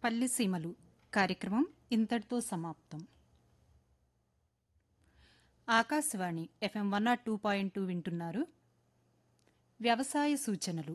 పల్లెసీమలు కార్యక్రమం ఇంతటితో సమాప్తం Akashvani FM one naught two point two వింటున్నారు వ్యవసాయ సూచనలు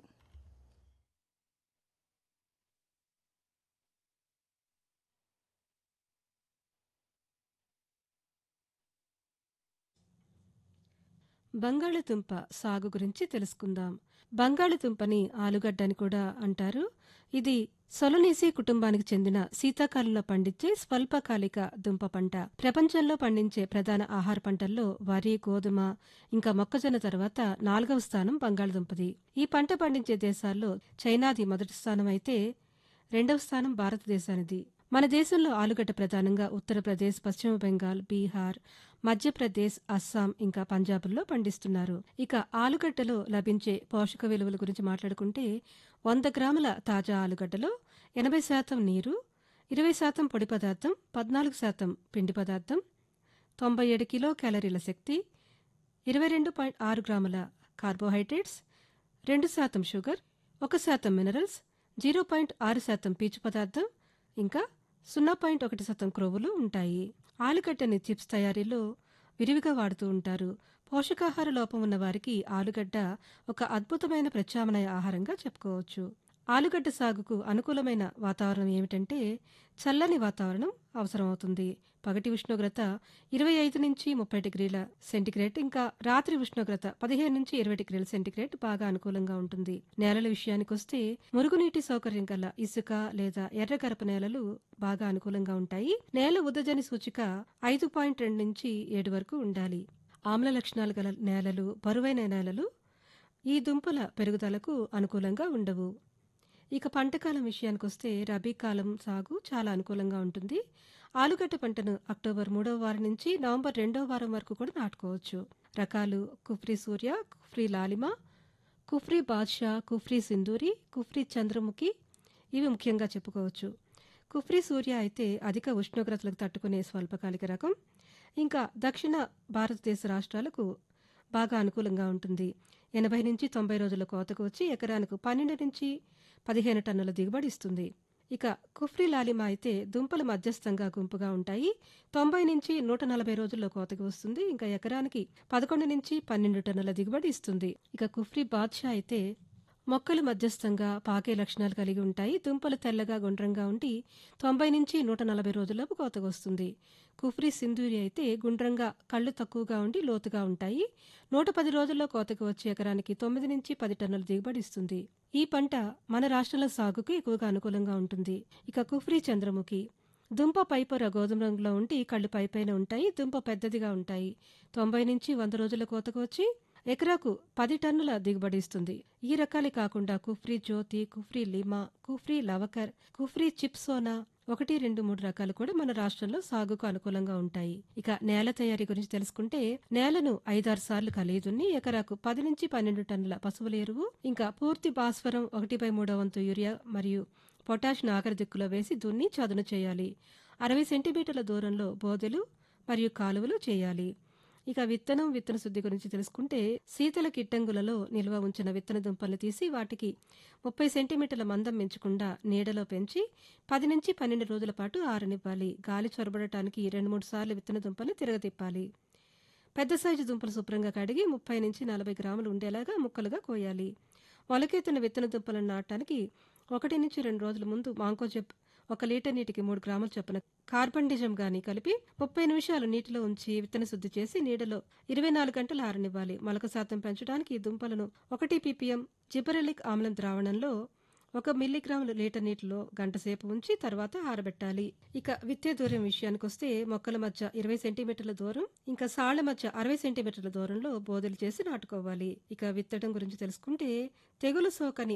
బంగాళదుంప సాగు గురించి తెలుసుకుందాం బంగాళదుంపని ఆలుగడ్డ అని కూడా అంటారు ఇది సొలనేసి కుటుంబానికి చెందిన శీతాకాలంలో పండించే స్వల్పకాలిక దుంప పంట ప్రపంచంలో పండించే ప్రధాన ఆహార పంటల్లో వరి గోధుమ ఇంకా మొక్కజొన్న తర్వాత నాలుగవ స్థానం బంగాళదుంపది ఈ పంట పండించే దేశాల్లో చైనాది మొదటి స్థానం అయితే రెండవ స్థానం భారతదేశానిది మన దేశంలో ఆలుగడ్డ ప్రధానంగా ఉత్తరప్రదేశ్ పశ్చిమ బెంగాల్ బీహార్ మధ్యప్రదేశ్ అస్సాం ఇంకా పంజాబ్లో పండిస్తున్నారు ఇక ఆలుగడ్డలో లభించే పోషక విలువల గురించి మాట్లాడుకుంటే వంద గ్రాముల తాజా ఆలుగడ్డలో ఎనభై శాతం నీరు ఇరవై శాతం పొడి పదార్థం పద్నాలుగు శాతం పిండి పదార్థం తొంభై ఏడు కిలో క్యాలరీల శక్తి ఇరవై రెండు పాయింట్ ఆరు గ్రాముల కార్బోహైడ్రేట్స్ రెండు శాతం షుగర్ ఒక శాతం మినరల్స్ జీరో పాయింట్ ఆరు శాతం పీచు పదార్థం ఇంకా సున్నా పాయింట్ ఒకటి శాతం క్రొవ్వులు ఉంటాయి ఆలుగడ్డని చిప్స్ తయారీలో విరివిగా వాడుతూ ఉంటారు పోషకాహార లోపం ఉన్న వారికి ఆలుగడ్డ ఒక అద్భుతమైన ప్రత్యామ్నాయ ఆహారంగా చెప్పుకోవచ్చు ఆలుగడ్డ సాగుకు అనుకూలమైన వాతావరణం ఏమిటంటే చల్లని వాతావరణం అవసరమవుతుంది పగటి ఉష్ణోగ్రత ఇరవై ఐదు నుంచి ముప్పై డిగ్రీల సెంటిగ్రేడ్ ఇంకా రాత్రి ఉష్ణోగ్రత పదిహేను నుంచి ఇరవై డిగ్రీల సెంటిగ్రేడ్ బాగా అనుకూలంగా ఉంటుంది నేలల విషయానికి వస్తే మురుగునీటి సౌకర్యం గల ఇసుక లేదా ఎర్రగరప నేలలు బాగా అనుకూలంగా ఉంటాయి నేల ఉదజని సూచిక ఐదు పాయింట్ రెండు నుంచి ఏడు వరకు ఉండాలి ఆమ్ల లక్షణాలు గల నేలలు బరువైన నేలలు ఈ దుంపల పెరుగుదలకు అనుకూలంగా ఉండవు ఇక పంటకాలం విషయానికి వస్తే రబీ కాలం సాగు చాలా అనుకూలంగా ఉంటుంది ఆలుగడ్డ పంటను అక్టోబర్ మూడవ వారం నుంచి నవంబర్ రెండవ వారం వరకు కూడా నాటుకోవచ్చు రకాలు కుఫ్రీ సూర్య కుఫ్రీ లాలిమ కుఫ్రీ బాద్షా కుఫ్రీ సింధూరి కుఫ్రీ చంద్రముఖి ఇవి ముఖ్యంగా చెప్పుకోవచ్చు కుఫ్రీ సూర్య అయితే అధిక ఉష్ణోగ్రతలకు తట్టుకునే స్వల్పకాలిక రకం ఇంకా దక్షిణ భారతదేశ రాష్ట్రాలకు బాగా అనుకూలంగా ఉంటుంది ఎనభై నుంచి తొంభై రోజుల కోతకు వచ్చి ఎకరానికి పన్నెండు నుంచి పదిహేను టన్నుల దిగుబడి ఇస్తుంది ఇక కుఫ్రీ లాలిమ అయితే దుంపలు మధ్యస్థంగా గుంపుగా ఉంటాయి తొంభై నుంచి నూట నలభై రోజుల్లో కోతకు వస్తుంది ఇంకా ఎకరానికి పదకొండు నుంచి పన్నెండు టన్నుల దిగుబడి ఇస్తుంది ఇక కుఫ్రీ బాద్షా అయితే మొక్కలు మధ్యస్థంగా పాకే లక్షణాలు కలిగి ఉంటాయి దుంపలు తెల్లగా గుండ్రంగా ఉండి తొంభై నుంచి నూట నలభై రోజుల్లోపు కోతకు వస్తుంది కుఫ్రీ సింధూరి అయితే గుండ్రంగా కళ్ళు తక్కువగా ఉండి లోతుగా ఉంటాయి నూట పది రోజుల్లో కోతకు వచ్చే ఎకరానికి తొమ్మిది నుంచి పది టన్నుల దిగుబడి ఇస్తుంది ఈ పంట మన రాష్ట్రాల సాగుకు ఎక్కువగా అనుకూలంగా ఉంటుంది ఇక కుఫ్రీ చంద్రముఖి దుంప పైపొర గోధుమ రంగులో ఉండి కళ్ళు పైపైన ఉంటాయి దుంప పెద్దదిగా ఉంటాయి తొంభై నుంచి వంద రోజుల కోతకు వచ్చి ఎకరాకు పది టన్నుల దిగుబడి ఇస్తుంది ఈ రకాలే కాకుండా కుఫ్రీ జ్యోతి కుఫ్రీ లిమా కుఫ్రీ లవకర్ కుఫ్రీ చిప్సోనా ఒకటి రెండు మూడు రకాలు కూడా మన రాష్ట్రంలో సాగుకు అనుకూలంగా ఉంటాయి ఇక నేల తయారీ గురించి తెలుసుకుంటే నేలను ఐదారు సార్లు కలిదున్ని ఎకరాకు పది నుంచి పన్నెండు టన్నుల పశువుల ఎరువు ఇంకా పూర్తి భాస్వరం ఒకటి బై మూడో వంతు యూరియా మరియు పొటాష్ ఆఖరి దిక్కులో వేసి దున్ని చదును చేయాలి అరవై సెంటీమీటర్ల దూరంలో బోదెలు మరియు కాలువలు చేయాలి ఇక విత్తనం విత్తన శుద్ధి గురించి తెలుసుకుంటే శీతల కిట్టంగులలో నిల్వ ఉంచిన విత్తన దుంపలు తీసి వాటికి ముప్పై సెంటీమీటర్ల మందం పెంచకుండా నీడలో పెంచి పది నుంచి పన్నెండు రోజుల పాటు ఆరనివ్వాలి గాలి చొరబడటానికి రెండు మూడు సార్లు విత్తన దుంపలు తిరగతిప్పాలి పెద్ద సైజు దుంపలు శుభ్రంగా కడిగి ముప్పై నుంచి నలభై గ్రాములు ఉండేలాగా ముక్కలుగా కోయాలి మొలకెత్తిన విత్తన దుంపలను నాటడానికి ఒకటి నుంచి రెండు రోజుల ముందు మాంకోజెబ్ ఒక లీటర్ నీటికి మూడు గ్రాముల చొప్పున కార్బండిజం గాని కలిపి ముప్పై నిమిషాలు నీటిలో ఉంచి విత్తన శుద్ధి చేసి నీడలో ఇరవై నాలుగు గంటలు ఆరనివ్వాలి మొలక శాతం పెంచడానికి ఈ దుంపలను ఒకటి పీపీఎం జిబరెలిక్ ఆమ్లం ద్రావణంలో ఒక మిల్లీగ్రాములు లీటర్ నీటిలో గంట సేపు ఉంచి తర్వాత ఆరబెట్టాలి ఇక విత్తే దూరం విషయానికి వస్తే మొక్కల మధ్య ఇరవై సెంటీమీటర్ల దూరం ఇంకా సాళ్ల మధ్య అరవై సెంటీమీటర్ల దూరంలో బోధలు చేసి నాటుకోవాలి ఇక విత్తడం గురించి తెలుసుకుంటే తెగులు సోకని